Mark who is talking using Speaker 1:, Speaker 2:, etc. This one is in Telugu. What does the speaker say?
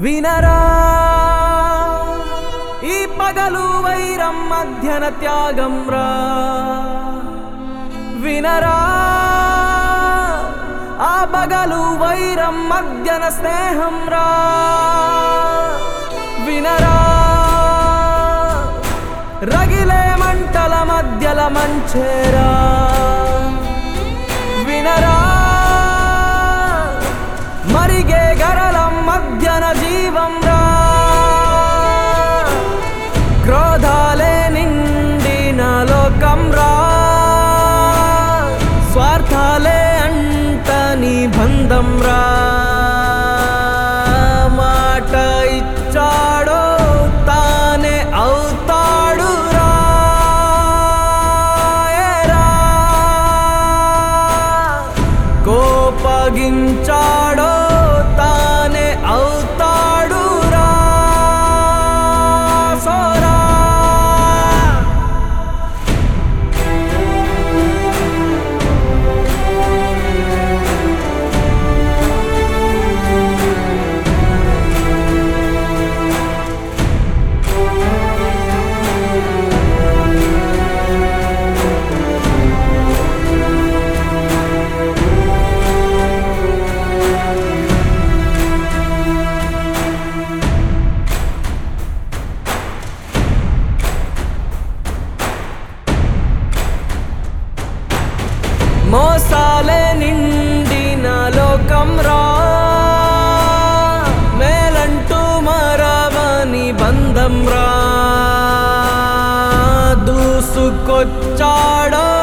Speaker 1: వినరా ఈ పగలు వైరం మధ్యన త్యాగం రా వినరా ఆ పగలు వైరం మధ్యన స్నేహం రా వినరా రగిలే మంటల మధ్యల మంచేరా వినరా మరిగే గరలం మధ్యన జీవం రా క్రోధాలే నిండిన లోకం రా స్వార్థాలే అంటని బంధం రా మాట ఇచ్చాడో తానే అవుతాడు రా ఏరా. కోపగించాడో తానే అవుతాడు రా సోరా మోసాలే నిండిన లోకం రా మేలంటూ మరవని బంధం రా దూసుకొచ్చాడో